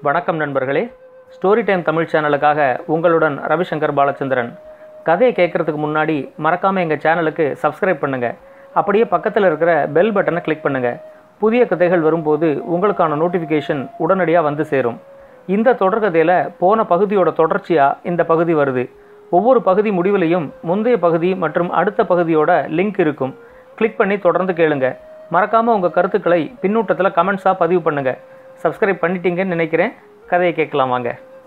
வணக்கம் நண்பர்களே story time Tamil சேனலுக்காக உங்களுடன் ரவிசங்கர் பாலச்சந்திரன் கதையை கேட்குறதுக்கு முன்னாடி மறக்காமல் எங்கள் சேனலுக்கு சப்ஸ்கிரைப் பண்ணுங்கள் அப்படியே பக்கத்தில் இருக்கிற பெல் பட்டனை கிளிக் பண்ணுங்கள் புதிய கதைகள் வரும்போது உங்களுக்கான நோட்டிஃபிகேஷன் உடனடியாக வந்து சேரும் இந்த தொடர்கதையில் போன பகுதியோட தொடர்ச்சியாக இந்த பகுதி வருது ஒவ்வொரு பகுதி முடிவிலையும் முந்தைய பகுதி மற்றும் அடுத்த பகுதியோட லிங்க் இருக்கும் கிளிக் பண்ணி தொடர்ந்து கேளுங்க மறக்காமல் உங்கள் கருத்துக்களை பின்னூட்டத்தில் கமெண்ட்ஸாக பதிவு பண்ணுங்கள் சப்ஸ்கிரைப் பண்ணிட்டீங்கன்னு நினைக்கிறேன் கதையை கேட்கலாம் வாங்க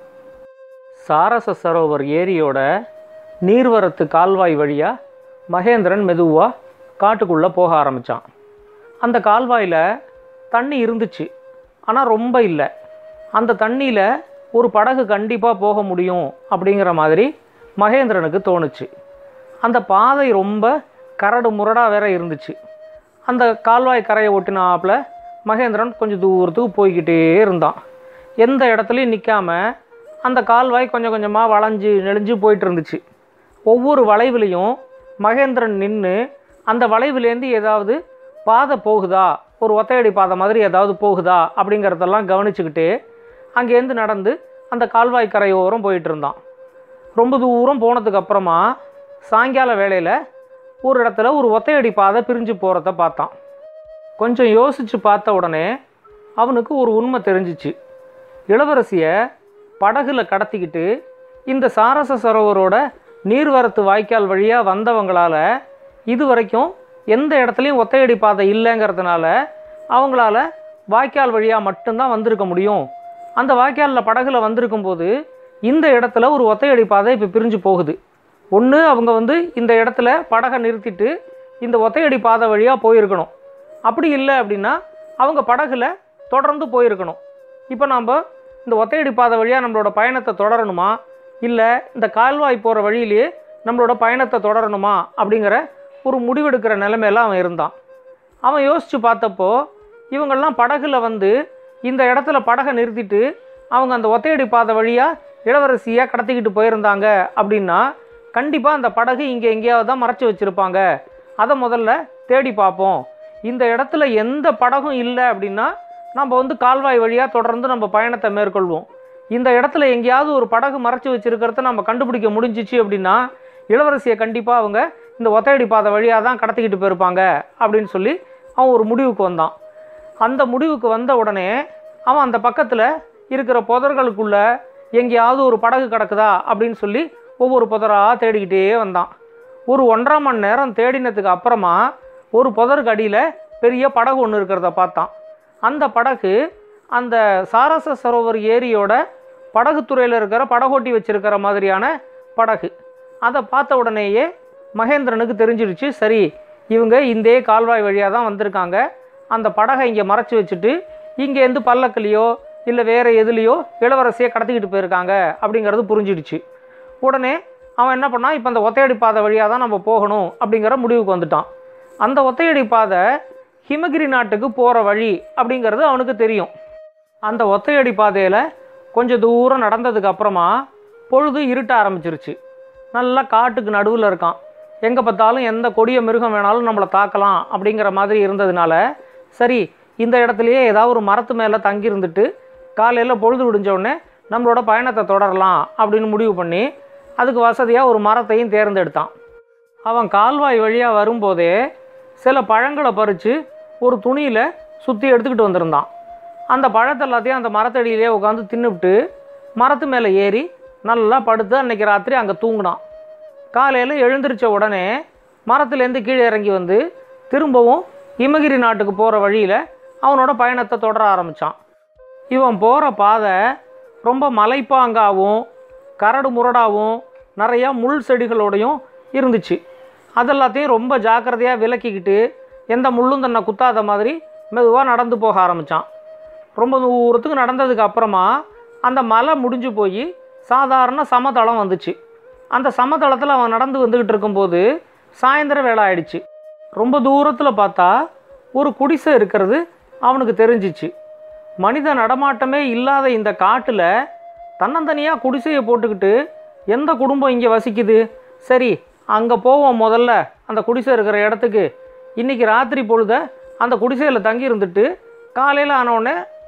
சாரச சரோவர் ஏரியோட நீர்வரத்து கால்வாய் வழியாக மகேந்திரன் மெதுவாக காட்டுக்குள்ளே போக ஆரம்பித்தான் அந்த கால்வாயில் தண்ணி இருந்துச்சு ஆனால் ரொம்ப இல்லை அந்த தண்ணியில் ஒரு படகு கண்டிப்பாக போக முடியும் அப்படிங்கிற மாதிரி மகேந்திரனுக்கு தோணுச்சு அந்த பாதை ரொம்ப கரடு முரடாக வேற இருந்துச்சு அந்த கால்வாய் கரையை ஒட்டினாப்புல மகேந்திரன் கொஞ்சம் தூரத்துக்கு போய்கிட்டே இருந்தான் எந்த இடத்துலையும் நிற்காம அந்த கால்வாய் கொஞ்சம் கொஞ்சமாக வளைஞ்சு நெளிஞ்சு போயிட்டு இருந்துச்சு ஒவ்வொரு வளைவுலையும் மகேந்திரன் நின்று அந்த வளைவுலேருந்து ஏதாவது பாதை போகுதா ஒரு ஒத்தையடி பாதை மாதிரி ஏதாவது போகுதா அப்படிங்கிறதெல்லாம் கவனிச்சுக்கிட்டு அங்கேருந்து நடந்து அந்த கால்வாய் கரையோரம் போயிட்டு இருந்தான் ரொம்ப தூரம் போனதுக்கு அப்புறமா சாயங்கால வேளையில் ஒரு இடத்துல ஒரு ஒத்தையடி பாதை பிரிஞ்சு போகிறத பார்த்தான் கொஞ்சம் யோசித்து பார்த்த உடனே அவனுக்கு ஒரு உண்மை தெரிஞ்சிச்சு இளவரசியை படகுல கடத்திக்கிட்டு இந்த சாரச சரோவரோட நீர்வரத்து வாய்க்கால் வழியாக வந்தவங்களால இது வரைக்கும் எந்த இடத்துலையும் ஒத்தையடி பாதை இல்லைங்கிறதுனால அவங்களால வாய்க்கால் வழியாக மட்டும்தான் வந்திருக்க முடியும் அந்த வாய்க்காலில் படகுல வந்திருக்கும் போது இந்த இடத்துல ஒரு ஒத்தையடி பாதை இப்போ பிரிஞ்சு போகுது ஒன்று அவங்க வந்து இந்த இடத்துல படகை நிறுத்திட்டு இந்த ஒத்தையடி பாதை வழியாக போயிருக்கணும் அப்படி இல்லை அப்படின்னா அவங்க படகுல தொடர்ந்து போயிருக்கணும் இப்போ நாம் இந்த ஒத்தையடி பாதை வழியாக நம்மளோட பயணத்தை தொடரணுமா இல்லை இந்த கால்வாய் போகிற வழியிலேயே நம்மளோட பயணத்தை தொடரணுமா அப்படிங்கிற ஒரு முடிவெடுக்கிற நிலைமையில அவன் இருந்தான் அவன் யோசித்து பார்த்தப்போ இவங்கெல்லாம் படகுல வந்து இந்த இடத்துல படகை நிறுத்திட்டு அவங்க அந்த ஒத்தையடி பாதை வழியாக இளவரசியாக கடத்திக்கிட்டு போயிருந்தாங்க அப்படின்னா கண்டிப்பாக அந்த படகு இங்கே எங்கேயாவது தான் மறைச்சி வச்சுருப்பாங்க அதை முதல்ல தேடி பார்ப்போம் இந்த இடத்துல எந்த படகும் இல்லை அப்படின்னா நம்ம வந்து கால்வாய் வழியாக தொடர்ந்து நம்ம பயணத்தை மேற்கொள்வோம் இந்த இடத்துல எங்கேயாவது ஒரு படகு மறைச்சி வச்சுருக்கிறத நம்ம கண்டுபிடிக்க முடிஞ்சிச்சு அப்படின்னா இளவரசியை கண்டிப்பாக அவங்க இந்த ஒத்தையடி பாதை வழியாக தான் கடத்திக்கிட்டு போயிருப்பாங்க அப்படின்னு சொல்லி அவன் ஒரு முடிவுக்கு வந்தான் அந்த முடிவுக்கு வந்த உடனே அவன் அந்த பக்கத்தில் இருக்கிற புதர்களுக்குள்ள எங்கேயாவது ஒரு படகு கிடக்குதா அப்படின்னு சொல்லி ஒவ்வொரு புதராக தேடிக்கிட்டே வந்தான் ஒரு ஒன்றரை மணி நேரம் தேடினதுக்கு அப்புறமா ஒரு புதருக்கு அடியில் பெரிய படகு ஒன்று இருக்கிறத பார்த்தான் அந்த படகு அந்த சாரச சரோவர் ஏரியோட படகுத்துறையில் இருக்கிற படகோட்டி வச்சிருக்கிற மாதிரியான படகு அதை பார்த்த உடனேயே மகேந்திரனுக்கு தெரிஞ்சிடுச்சு சரி இவங்க இந்தே கால்வாய் வழியாக தான் வந்திருக்காங்க அந்த படகை இங்கே மறைச்சி வச்சுட்டு இங்கேருந்து பல்லக்கிலையோ இல்லை வேறு எதுலேயோ இளவரசியை கடத்திக்கிட்டு போயிருக்காங்க அப்படிங்கிறது புரிஞ்சிடுச்சு உடனே அவன் என்ன பண்ணான் இப்போ அந்த ஒத்தையடி பாதை வழியாக தான் நம்ம போகணும் அப்படிங்கிற முடிவுக்கு வந்துட்டான் அந்த ஒத்தையடி பாதை ஹிமகிரி நாட்டுக்கு போகிற வழி அப்படிங்கிறது அவனுக்கு தெரியும் அந்த ஒத்தையடி பாதையில் கொஞ்சம் தூரம் நடந்ததுக்கு அப்புறமா பொழுது இருட்ட ஆரம்பிச்சிருச்சு நல்லா காட்டுக்கு நடுவில் இருக்கான் எங்கே பார்த்தாலும் எந்த கொடிய மிருகம் வேணாலும் நம்மளை தாக்கலாம் அப்படிங்கிற மாதிரி இருந்ததுனால சரி இந்த இடத்துலையே ஏதாவது ஒரு மரத்து மேலே தங்கி இருந்துட்டு காலையில் பொழுது விடிஞ்ச உடனே நம்மளோட பயணத்தை தொடரலாம் அப்படின்னு முடிவு பண்ணி அதுக்கு வசதியாக ஒரு மரத்தையும் தேர்ந்தெடுத்தான் அவன் கால்வாய் வழியாக வரும்போதே சில பழங்களை பறித்து ஒரு துணியில் சுற்றி எடுத்துக்கிட்டு வந்திருந்தான் அந்த பழத்தை எல்லாத்தையும் அந்த மரத்தடியிலே உட்காந்து தின்னுவிட்டு மரத்து மேலே ஏறி நல்லா படுத்து அன்னைக்கு ராத்திரி அங்கே தூங்கினான் காலையில் எழுந்திரிச்ச உடனே மரத்துலேருந்து கீழே இறங்கி வந்து திரும்பவும் இமகிரி நாட்டுக்கு போகிற வழியில் அவனோட பயணத்தை தொடர ஆரம்பித்தான் இவன் போகிற பாதை ரொம்ப மலைப்பாங்காவும் கரடு முரடாகவும் நிறையா முள் செடிகளோடையும் இருந்துச்சு அதெல்லாத்தையும் ரொம்ப ஜாக்கிரதையாக விலக்கிக்கிட்டு எந்த முள்ளும் தன்னை குத்தாத மாதிரி மெதுவாக நடந்து போக ஆரம்பித்தான் ரொம்ப தூரத்துக்கு நடந்ததுக்கு அப்புறமா அந்த மலை முடிஞ்சு போய் சாதாரண சமதளம் வந்துச்சு அந்த சமதளத்தில் அவன் நடந்து வந்துக்கிட்டு இருக்கும்போது சாயந்தரம் வேலை ஆயிடுச்சு ரொம்ப தூரத்தில் பார்த்தா ஒரு குடிசை இருக்கிறது அவனுக்கு தெரிஞ்சிச்சு மனித நடமாட்டமே இல்லாத இந்த காட்டில் தன்னந்தனியாக குடிசையை போட்டுக்கிட்டு எந்த குடும்பம் இங்கே வசிக்குது சரி அங்கே போவோம் முதல்ல அந்த குடிசை இருக்கிற இடத்துக்கு இன்றைக்கி ராத்திரி பொழுத அந்த குடிசையில் தங்கி இருந்துட்டு காலையில் ஆனவுடனே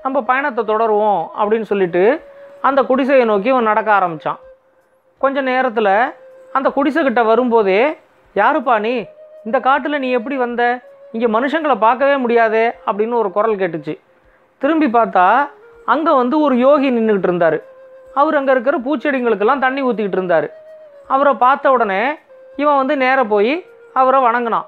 நம்ம பயணத்தை தொடருவோம் அப்படின்னு சொல்லிட்டு அந்த குடிசையை நோக்கி அவன் நடக்க ஆரம்பித்தான் கொஞ்ச நேரத்தில் அந்த குடிசைக்கிட்ட வரும்போதே யாருப்பா நீ இந்த காட்டில் நீ எப்படி வந்த இங்கே மனுஷங்களை பார்க்கவே முடியாதே அப்படின்னு ஒரு குரல் கேட்டுச்சு திரும்பி பார்த்தா அங்கே வந்து ஒரு யோகி நின்றுக்கிட்டு இருந்தார் அவர் அங்கே இருக்கிற பூச்செடிங்களுக்கெல்லாம் தண்ணி ஊற்றிக்கிட்டு இருந்தார் அவரை பார்த்த உடனே இவன் வந்து நேராக போய் அவரை வணங்கினான்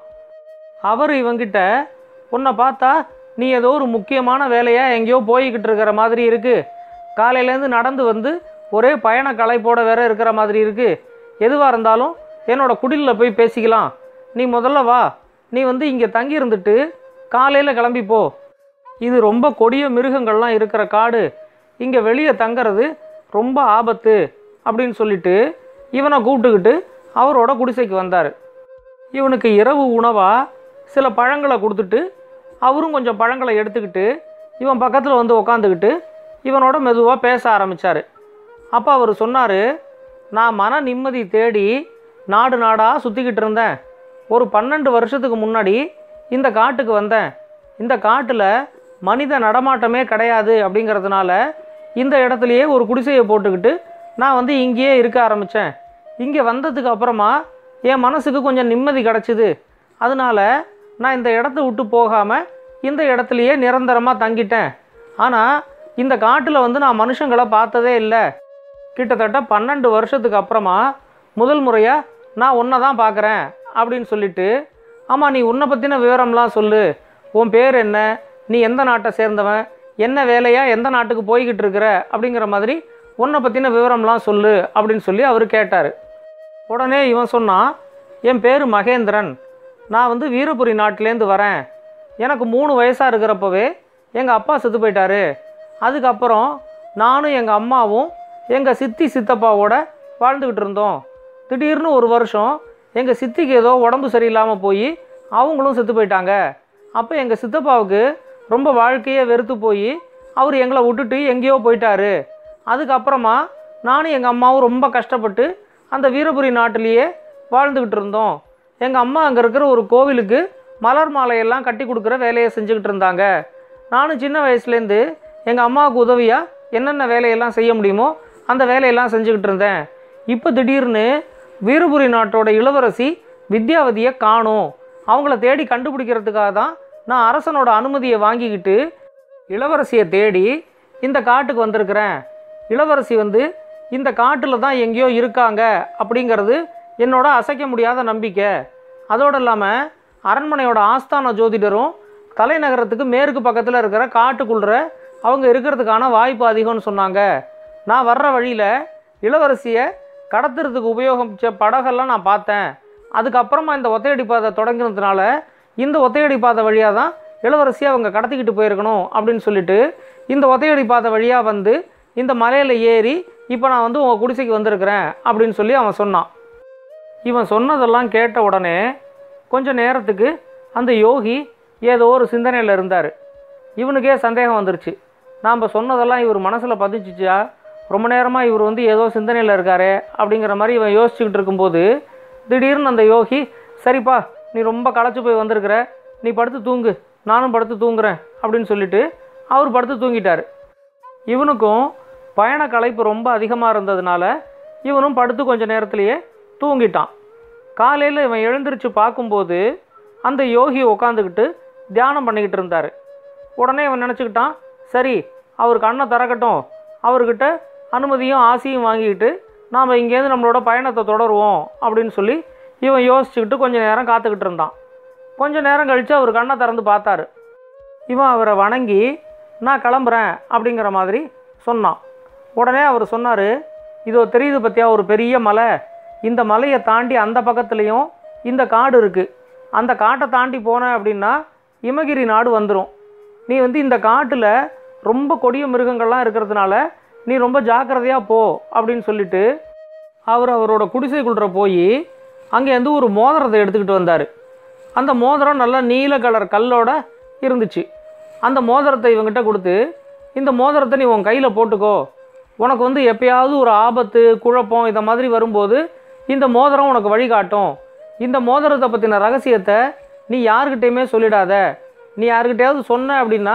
அவர் இவங்கிட்ட உன்னை பார்த்தா நீ ஏதோ ஒரு முக்கியமான வேலையாக எங்கேயோ போய்கிட்டு இருக்கிற மாதிரி இருக்குது காலையிலேருந்து நடந்து வந்து ஒரே பயண களைப்போட வேற இருக்கிற மாதிரி இருக்குது எதுவாக இருந்தாலும் என்னோட குடிலில் போய் பேசிக்கலாம் நீ முதல்ல வா நீ வந்து இங்கே தங்கி இருந்துட்டு காலையில் கிளம்பி போ இது ரொம்ப கொடிய மிருகங்கள்லாம் இருக்கிற காடு இங்கே வெளியே தங்கறது ரொம்ப ஆபத்து அப்படின்னு சொல்லிட்டு இவனை கூப்பிட்டுக்கிட்டு அவரோட குடிசைக்கு வந்தார் இவனுக்கு இரவு உணவாக சில பழங்களை கொடுத்துட்டு அவரும் கொஞ்சம் பழங்களை எடுத்துக்கிட்டு இவன் பக்கத்தில் வந்து உக்காந்துக்கிட்டு இவனோட மெதுவாக பேச ஆரம்பித்தார் அப்போ அவர் சொன்னார் நான் மன நிம்மதி தேடி நாடு நாடாக சுற்றிக்கிட்டு இருந்தேன் ஒரு பன்னெண்டு வருஷத்துக்கு முன்னாடி இந்த காட்டுக்கு வந்தேன் இந்த காட்டில் மனித நடமாட்டமே கிடையாது அப்படிங்கிறதுனால இந்த இடத்துலையே ஒரு குடிசையை போட்டுக்கிட்டு நான் வந்து இங்கேயே இருக்க ஆரம்பித்தேன் இங்கே வந்ததுக்கு அப்புறமா என் மனசுக்கு கொஞ்சம் நிம்மதி கிடச்சிது அதனால நான் இந்த இடத்த விட்டு போகாமல் இந்த இடத்துலையே நிரந்தரமாக தங்கிட்டேன் ஆனால் இந்த காட்டில் வந்து நான் மனுஷங்களை பார்த்ததே இல்லை கிட்டத்தட்ட பன்னெண்டு வருஷத்துக்கு அப்புறமா முதல் முறையாக நான் உன்னை தான் பார்க்குறேன் அப்படின்னு சொல்லிட்டு ஆமாம் நீ உன்னை பற்றின விவரம்லாம் சொல்லு உன் பேர் என்ன நீ எந்த நாட்டை சேர்ந்தவன் என்ன வேலையா எந்த நாட்டுக்கு போய்கிட்டு இருக்கிற அப்படிங்கிற மாதிரி உன்னை பற்றின விவரம்லாம் சொல்லு அப்படின்னு சொல்லி அவர் கேட்டார் உடனே இவன் சொன்னான் என் பேர் மகேந்திரன் நான் வந்து வீரபுரி நாட்டிலேருந்து வரேன் எனக்கு மூணு வயசாக இருக்கிறப்பவே எங்கள் அப்பா செத்து போயிட்டாரு அதுக்கப்புறம் நானும் எங்கள் அம்மாவும் எங்கள் சித்தி சித்தப்பாவோட வாழ்ந்துக்கிட்டு இருந்தோம் திடீர்னு ஒரு வருஷம் எங்கள் சித்திக்கு ஏதோ உடம்பு சரியில்லாமல் போய் அவங்களும் செத்து போயிட்டாங்க அப்போ எங்கள் சித்தப்பாவுக்கு ரொம்ப வாழ்க்கையே வெறுத்து போய் அவர் எங்களை விட்டுட்டு எங்கேயோ போயிட்டாரு அதுக்கப்புறமா நானும் எங்கள் அம்மாவும் ரொம்ப கஷ்டப்பட்டு அந்த வீரபுரி நாட்டிலேயே வாழ்ந்துக்கிட்டு இருந்தோம் எங்கள் அம்மா அங்கே இருக்கிற ஒரு கோவிலுக்கு மலர் மாலையெல்லாம் கட்டி கொடுக்குற வேலையை செஞ்சுக்கிட்டு இருந்தாங்க நானும் சின்ன வயசுலேருந்து எங்கள் அம்மாவுக்கு உதவியாக என்னென்ன வேலையெல்லாம் செய்ய முடியுமோ அந்த வேலையெல்லாம் செஞ்சுக்கிட்டு இருந்தேன் இப்போ திடீர்னு வீரபுரி நாட்டோட இளவரசி வித்யாவதியை காணும் அவங்கள தேடி கண்டுபிடிக்கிறதுக்காக தான் நான் அரசனோட அனுமதியை வாங்கிக்கிட்டு இளவரசியை தேடி இந்த காட்டுக்கு வந்திருக்கிறேன் இளவரசி வந்து இந்த காட்டில் தான் எங்கேயோ இருக்காங்க அப்படிங்கிறது என்னோட அசைக்க முடியாத நம்பிக்கை அதோடு இல்லாமல் அரண்மனையோட ஆஸ்தான ஜோதிடரும் தலைநகரத்துக்கு மேற்கு பக்கத்தில் இருக்கிற காட்டுக்குள்ள அவங்க இருக்கிறதுக்கான வாய்ப்பு அதிகம்னு சொன்னாங்க நான் வர்ற வழியில் இளவரசியை கடத்துறதுக்கு உபயோகிச்ச படகெல்லாம் நான் பார்த்தேன் அதுக்கப்புறமா இந்த ஒத்தையடி பாதை தொடங்கினதுனால இந்த ஒத்தையடி பாதை வழியாக தான் இளவரசியை அவங்க கடத்திக்கிட்டு போயிருக்கணும் அப்படின்னு சொல்லிட்டு இந்த ஒத்தையடி பாதை வழியாக வந்து இந்த மலையில் ஏறி இப்போ நான் வந்து உங்கள் குடிசைக்கு வந்திருக்கிறேன் அப்படின்னு சொல்லி அவன் சொன்னான் இவன் சொன்னதெல்லாம் கேட்ட உடனே கொஞ்ச நேரத்துக்கு அந்த யோகி ஏதோ ஒரு சிந்தனையில் இருந்தார் இவனுக்கே சந்தேகம் வந்துருச்சு நாம் சொன்னதெல்லாம் இவர் மனசில் பதிச்சுச்சா ரொம்ப நேரமாக இவர் வந்து ஏதோ சிந்தனையில் இருக்காரே அப்படிங்கிற மாதிரி இவன் யோசிச்சுக்கிட்டு இருக்கும்போது திடீர்னு அந்த யோகி சரிப்பா நீ ரொம்ப களைச்சு போய் வந்திருக்கிற நீ படுத்து தூங்கு நானும் படுத்து தூங்குறேன் அப்படின்னு சொல்லிட்டு அவர் படுத்து தூங்கிட்டார் இவனுக்கும் பயண களைப்பு ரொம்ப அதிகமாக இருந்ததுனால இவனும் படுத்து கொஞ்ச நேரத்திலேயே தூங்கிட்டான் காலையில் இவன் எழுந்திருச்சு பார்க்கும்போது அந்த யோகி உட்காந்துக்கிட்டு தியானம் பண்ணிக்கிட்டு இருந்தார் உடனே இவன் நினச்சிக்கிட்டான் சரி அவர் கண்ணை திறக்கட்டும் அவர்கிட்ட அனுமதியும் ஆசையும் வாங்கிக்கிட்டு நாம் இங்கேருந்து நம்மளோட பயணத்தை தொடருவோம் அப்படின்னு சொல்லி இவன் யோசிச்சுக்கிட்டு கொஞ்ச நேரம் காத்துக்கிட்டு இருந்தான் கொஞ்ச நேரம் கழித்து அவர் கண்ணை திறந்து பார்த்தாரு இவன் அவரை வணங்கி நான் கிளம்புறேன் அப்படிங்கிற மாதிரி சொன்னான் உடனே அவர் சொன்னார் இதோ தெரியுது பற்றியா ஒரு பெரிய மலை இந்த மலையை தாண்டி அந்த பக்கத்துலேயும் இந்த காடு இருக்குது அந்த காட்டை தாண்டி போன அப்படின்னா இமகிரி நாடு வந்துடும் நீ வந்து இந்த காட்டில் ரொம்ப கொடிய மிருகங்கள்லாம் இருக்கிறதுனால நீ ரொம்ப ஜாக்கிரதையாக போ அப்படின்னு சொல்லிட்டு அவர் அவரோட குடிசைக்குள்ள போய் அங்கேருந்து ஒரு மோதிரத்தை எடுத்துக்கிட்டு வந்தார் அந்த மோதிரம் நல்லா நீல கலர் கல்லோட இருந்துச்சு அந்த மோதிரத்தை இவங்கிட்ட கொடுத்து இந்த மோதிரத்தை நீ உன் கையில் போட்டுக்கோ உனக்கு வந்து எப்பயாவது ஒரு ஆபத்து குழப்பம் இந்த மாதிரி வரும்போது இந்த மோதிரம் உனக்கு வழிகாட்டும் இந்த மோதிரத்தை பற்றின ரகசியத்தை நீ யாருக்கிட்டேயுமே சொல்லிடாத நீ யாருக்கிட்டையாவது சொன்ன அப்படின்னா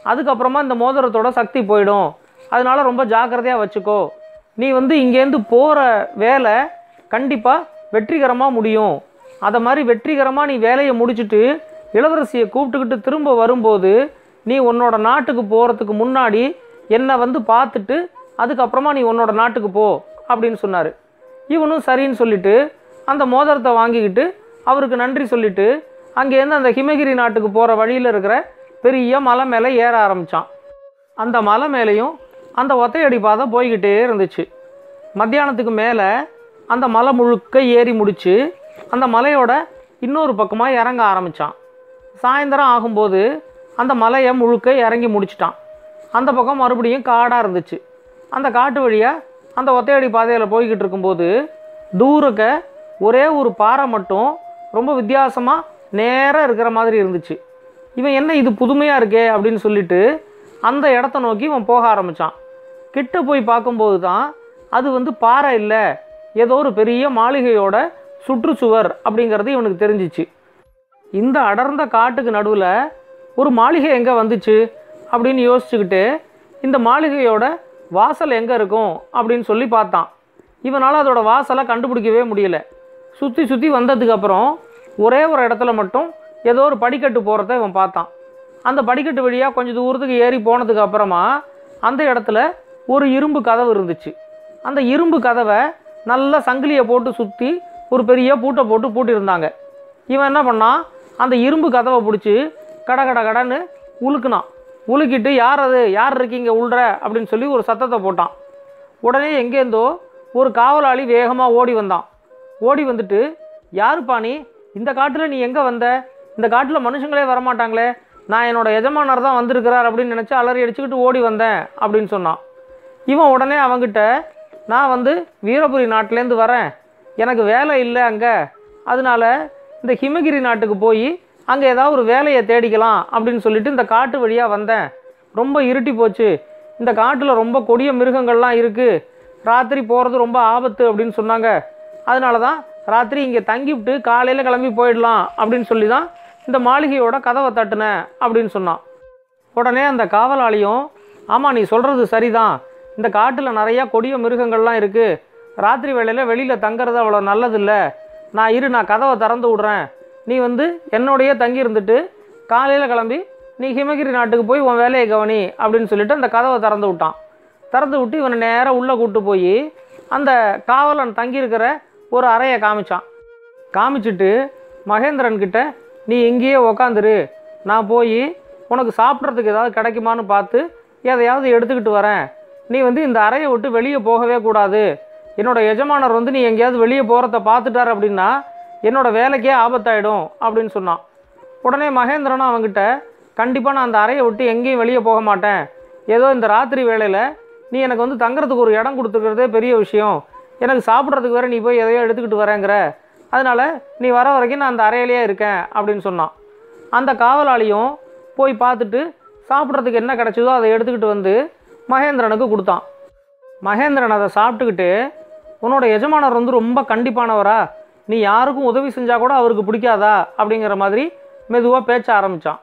அதுக்கப்புறமா இந்த மோதிரத்தோட சக்தி போயிடும் அதனால ரொம்ப ஜாக்கிரதையாக வச்சுக்கோ நீ வந்து இங்கேருந்து போகிற வேலை கண்டிப்பாக வெற்றிகரமாக முடியும் அதை மாதிரி வெற்றிகரமாக நீ வேலையை முடிச்சுட்டு இளவரசியை கூப்பிட்டுக்கிட்டு திரும்ப வரும்போது நீ உன்னோட நாட்டுக்கு போகிறதுக்கு முன்னாடி என்னை வந்து பார்த்துட்டு அதுக்கப்புறமா நீ உன்னோட நாட்டுக்கு போ அப்படின்னு சொன்னார் இவனும் சரின்னு சொல்லிட்டு அந்த மோதிரத்தை வாங்கிக்கிட்டு அவருக்கு நன்றி சொல்லிட்டு அங்கேருந்து அந்த ஹிமகிரி நாட்டுக்கு போகிற வழியில் இருக்கிற பெரிய மலை மேலே ஏற ஆரம்பித்தான் அந்த மலை மேலேயும் அந்த ஒத்தையடி பாதை போய்கிட்டே இருந்துச்சு மத்தியானத்துக்கு மேலே அந்த மலை முழுக்க ஏறி முடிச்சு அந்த மலையோட இன்னொரு பக்கமாக இறங்க ஆரம்பித்தான் சாயந்தரம் ஆகும்போது அந்த மலையை முழுக்க இறங்கி முடிச்சிட்டான் அந்த பக்கம் மறுபடியும் காடாக இருந்துச்சு அந்த காட்டு வழியாக அந்த ஒத்தையடி பாதையில் போய்கிட்டு இருக்கும்போது தூரக்க ஒரே ஒரு பாறை மட்டும் ரொம்ப வித்தியாசமாக நேராக இருக்கிற மாதிரி இருந்துச்சு இவன் என்ன இது புதுமையாக இருக்கே அப்படின்னு சொல்லிட்டு அந்த இடத்த நோக்கி இவன் போக ஆரம்பித்தான் கிட்ட போய் பார்க்கும்போது தான் அது வந்து பாறை இல்லை ஏதோ ஒரு பெரிய மாளிகையோட சுற்றுச்சுவர் அப்படிங்கிறது இவனுக்கு தெரிஞ்சிச்சு இந்த அடர்ந்த காட்டுக்கு நடுவில் ஒரு மாளிகை எங்கே வந்துச்சு அப்படின்னு யோசிச்சுக்கிட்டு இந்த மாளிகையோட வாசல் எங்கே இருக்கும் அப்படின்னு சொல்லி பார்த்தான் இவனால் அதோட வாசலை கண்டுபிடிக்கவே முடியல சுற்றி சுற்றி வந்ததுக்கப்புறம் ஒரே ஒரு இடத்துல மட்டும் ஏதோ ஒரு படிக்கட்டு போகிறத இவன் பார்த்தான் அந்த படிக்கட்டு வழியாக கொஞ்சம் தூரத்துக்கு ஏறி போனதுக்கு அப்புறமா அந்த இடத்துல ஒரு இரும்பு கதவு இருந்துச்சு அந்த இரும்பு கதவை நல்லா சங்கிலியை போட்டு சுற்றி ஒரு பெரிய பூட்டை போட்டு பூட்டியிருந்தாங்க இவன் என்ன பண்ணான் அந்த இரும்பு கதவை பிடிச்சி கட கட கடன்னு உலுக்குனான் உலுக்கிட்டு யார் அது யார் இருக்கீங்க உள்ற அப்படின்னு சொல்லி ஒரு சத்தத்தை போட்டான் உடனே எங்கேருந்தோ ஒரு காவலாளி வேகமாக ஓடி வந்தான் ஓடி வந்துட்டு யாருப்பா நீ இந்த காட்டில் நீ எங்கே வந்த இந்த காட்டில் மனுஷங்களே வரமாட்டாங்களே நான் என்னோட எஜமானர் தான் வந்திருக்கிறார் அப்படின்னு நினச்சி அலறி அடிச்சுக்கிட்டு ஓடி வந்தேன் அப்படின்னு சொன்னான் இவன் உடனே அவங்கிட்ட நான் வந்து வீரபுரி நாட்டிலேருந்து வரேன் எனக்கு வேலை இல்லை அங்கே அதனால இந்த ஹிமகிரி நாட்டுக்கு போய் அங்கே ஏதாவது ஒரு வேலையை தேடிக்கலாம் அப்படின்னு சொல்லிட்டு இந்த காட்டு வழியாக வந்தேன் ரொம்ப இருட்டி போச்சு இந்த காட்டில் ரொம்ப கொடிய மிருகங்கள்லாம் இருக்குது ராத்திரி போகிறது ரொம்ப ஆபத்து அப்படின்னு சொன்னாங்க அதனால தான் ராத்திரி இங்கே தங்கிவிட்டு காலையில் கிளம்பி போயிடலாம் அப்படின்னு சொல்லி தான் இந்த மாளிகையோட கதவை தட்டுனேன் அப்படின்னு சொன்னான் உடனே அந்த காவலாளியும் ஆமாம் நீ சொல்கிறது சரிதான் இந்த காட்டில் நிறையா கொடிய மிருகங்கள்லாம் இருக்குது ராத்திரி வேளையில் வெளியில் தங்குறது அவ்வளோ நல்லதில்லை நான் இரு நான் கதவை திறந்து விட்றேன் நீ வந்து என்னோடையே தங்கி இருந்துட்டு காலையில் கிளம்பி நீ ஹிமகிரி நாட்டுக்கு போய் உன் வேலையை கவனி அப்படின்னு சொல்லிட்டு அந்த கதவை திறந்து விட்டான் திறந்து விட்டு இவனை நேராக உள்ளே கூட்டு போய் அந்த காவலன் தங்கியிருக்கிற ஒரு அறையை காமிச்சான் காமிச்சிட்டு மகேந்திரன் கிட்ட நீ இங்கேயே உக்காந்துரு நான் போய் உனக்கு சாப்பிட்றதுக்கு ஏதாவது கிடைக்குமான்னு பார்த்து எதையாவது எடுத்துக்கிட்டு வரேன் நீ வந்து இந்த அறையை விட்டு வெளியே போகவே கூடாது என்னோட எஜமானர் வந்து நீ எங்கேயாவது வெளியே போகிறத பார்த்துட்டார் அப்படின்னா என்னோட வேலைக்கே ஆபத்தாயிடும் அப்படின்னு சொன்னான் உடனே மகேந்திரனும் அவங்கிட்ட கண்டிப்பாக நான் அந்த அறையை விட்டு எங்கேயும் வெளியே போக மாட்டேன் ஏதோ இந்த ராத்திரி வேளையில் நீ எனக்கு வந்து தங்குறதுக்கு ஒரு இடம் கொடுத்துருக்கிறதே பெரிய விஷயம் எனக்கு சாப்பிட்றதுக்கு வேற நீ போய் எதையோ எடுத்துக்கிட்டு வரேங்கிற அதனால நீ வர வரைக்கும் நான் அந்த அறையிலேயே இருக்கேன் அப்படின்னு சொன்னான் அந்த காவலாளியும் போய் பார்த்துட்டு சாப்பிட்றதுக்கு என்ன கிடைச்சதோ அதை எடுத்துக்கிட்டு வந்து மகேந்திரனுக்கு கொடுத்தான் மகேந்திரன் அதை சாப்பிட்டுக்கிட்டு உன்னோட எஜமானர் வந்து ரொம்ப கண்டிப்பானவரா நீ யாருக்கும் உதவி செஞ்சால் கூட அவருக்கு பிடிக்காதா அப்படிங்கிற மாதிரி மெதுவாக பேச்ச ஆரம்பித்தான்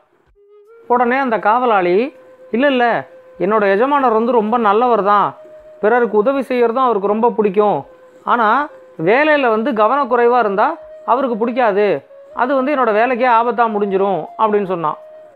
உடனே அந்த காவலாளி இல்லை இல்லை என்னோட எஜமானர் வந்து ரொம்ப நல்லவர் தான் பிறருக்கு உதவி செய்கிறதும் அவருக்கு ரொம்ப பிடிக்கும் ஆனால் வேலையில் வந்து கவனக்குறைவாக இருந்தால் அவருக்கு பிடிக்காது அது வந்து என்னோட வேலைக்கே ஆபத்தாக முடிஞ்சிரும் அப்படின்னு சொன்னான்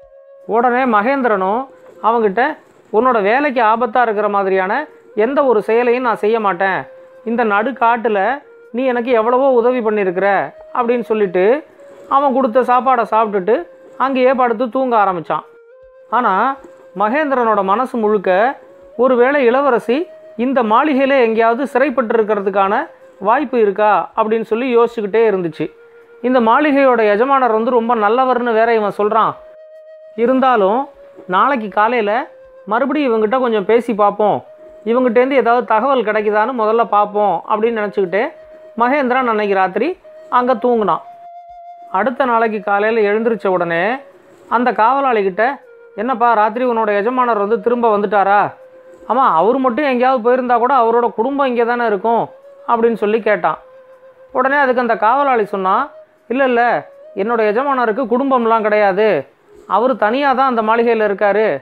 உடனே மகேந்திரனும் அவங்கிட்ட உன்னோட வேலைக்கு ஆபத்தாக இருக்கிற மாதிரியான எந்த ஒரு செயலையும் நான் செய்ய மாட்டேன் இந்த நடுக்காட்டில் நீ எனக்கு எவ்வளவோ உதவி பண்ணியிருக்கிற அப்படின்னு சொல்லிட்டு அவன் கொடுத்த சாப்பாடை சாப்பிட்டுட்டு அங்கேயே படுத்து தூங்க ஆரம்பித்தான் ஆனால் மகேந்திரனோட மனசு முழுக்க ஒருவேளை இளவரசி இந்த மாளிகையில் எங்கேயாவது சிறைப்பட்டு இருக்கிறதுக்கான வாய்ப்பு இருக்கா அப்படின்னு சொல்லி யோசிச்சுக்கிட்டே இருந்துச்சு இந்த மாளிகையோட எஜமானர் வந்து ரொம்ப நல்லவர்னு வேற இவன் சொல்கிறான் இருந்தாலும் நாளைக்கு காலையில் மறுபடியும் இவங்கிட்ட கொஞ்சம் பேசி பார்ப்போம் இவங்கிட்டேருந்து ஏதாவது தகவல் கிடைக்குதான்னு முதல்ல பார்ப்போம் அப்படின்னு நினச்சிக்கிட்டே மகேந்திரன் அன்னைக்கு ராத்திரி அங்கே தூங்கினான் அடுத்த நாளைக்கு காலையில் எழுந்திரிச்ச உடனே அந்த காவலாளிகிட்ட என்னப்பா ராத்திரி உன்னோட எஜமானர் வந்து திரும்ப வந்துட்டாரா ஆமாம் அவர் மட்டும் எங்கேயாவது போயிருந்தா கூட அவரோட குடும்பம் இங்கே தானே இருக்கும் அப்படின்னு சொல்லி கேட்டான் உடனே அதுக்கு அந்த காவலாளி சொன்னான் இல்லை இல்லை என்னோட எஜமானருக்கு குடும்பம்லாம் கிடையாது அவர் தனியாக தான் அந்த மாளிகையில் இருக்கார்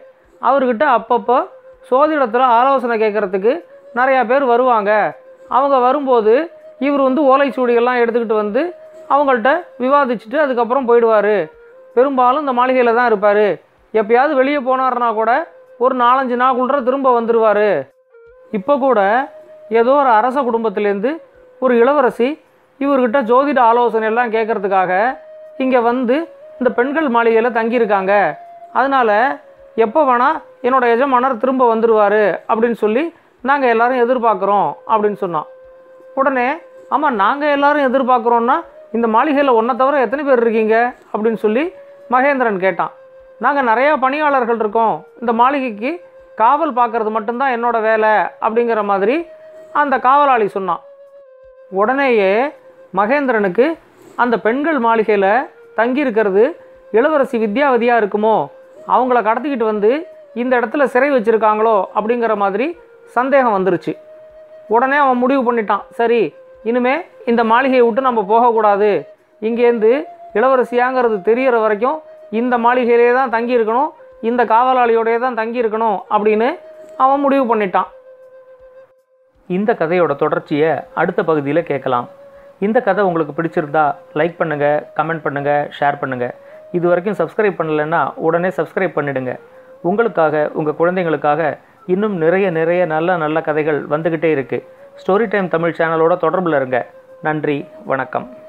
அவர்கிட்ட அப்பப்போ சோதிடத்தில் ஆலோசனை கேட்குறதுக்கு நிறையா பேர் வருவாங்க அவங்க வரும்போது இவர் வந்து ஓலைச்சுவடிகள்லாம் எடுத்துக்கிட்டு வந்து அவங்கள்ட்ட விவாதிச்சுட்டு அதுக்கப்புறம் போயிடுவார் பெரும்பாலும் இந்த மாளிகையில் தான் இருப்பார் எப்பயாவது வெளியே போனார்னா கூட ஒரு நாலஞ்சு நாளுக்குள்ள திரும்ப வந்துடுவார் இப்போ கூட ஏதோ ஒரு அரச குடும்பத்திலேருந்து ஒரு இளவரசி இவர்கிட்ட ஜோதிட ஆலோசனை எல்லாம் கேட்கறதுக்காக இங்கே வந்து இந்த பெண்கள் மாளிகையில் தங்கியிருக்காங்க அதனால் எப்போ வேணால் என்னோட எஜமானர் திரும்ப வந்துடுவார் அப்படின்னு சொல்லி நாங்கள் எல்லாரும் எதிர்பார்க்குறோம் அப்படின்னு சொன்னான் உடனே ஆமாம் நாங்கள் எல்லாரும் எதிர்பார்க்குறோன்னா இந்த மாளிகையில் ஒன்றை தவிர எத்தனை பேர் இருக்கீங்க அப்படின்னு சொல்லி மகேந்திரன் கேட்டான் நாங்கள் நிறையா பணியாளர்கள் இருக்கோம் இந்த மாளிகைக்கு காவல் பார்க்கறது மட்டும்தான் என்னோட வேலை அப்படிங்கிற மாதிரி அந்த காவலாளி சொன்னான் உடனேயே மகேந்திரனுக்கு அந்த பெண்கள் மாளிகையில் தங்கியிருக்கிறது இளவரசி வித்யாவதியாக இருக்குமோ அவங்கள கடத்திக்கிட்டு வந்து இந்த இடத்துல சிறை வச்சுருக்காங்களோ அப்படிங்கிற மாதிரி சந்தேகம் வந்துருச்சு உடனே அவன் முடிவு பண்ணிட்டான் சரி இனிமே இந்த மாளிகையை விட்டு நம்ம போகக்கூடாது இங்கேருந்து இளவரசியாங்கிறது தெரியற வரைக்கும் இந்த மாளிகையிலே தான் தங்கியிருக்கணும் இந்த காவலாளியோடயே தான் தங்கியிருக்கணும் அப்படின்னு அவன் முடிவு பண்ணிட்டான் இந்த கதையோட தொடர்ச்சியை அடுத்த பகுதியில் கேட்கலாம் இந்த கதை உங்களுக்கு பிடிச்சிருந்தா லைக் பண்ணுங்கள் கமெண்ட் பண்ணுங்கள் ஷேர் பண்ணுங்கள் இது வரைக்கும் சப்ஸ்கிரைப் பண்ணலைன்னா உடனே சப்ஸ்கிரைப் பண்ணிடுங்க உங்களுக்காக உங்கள் குழந்தைங்களுக்காக இன்னும் நிறைய நிறைய நல்ல நல்ல கதைகள் வந்துக்கிட்டே இருக்குது ஸ்டோரி டைம் தமிழ் சேனலோட தொடர்பில் இருங்க நன்றி வணக்கம்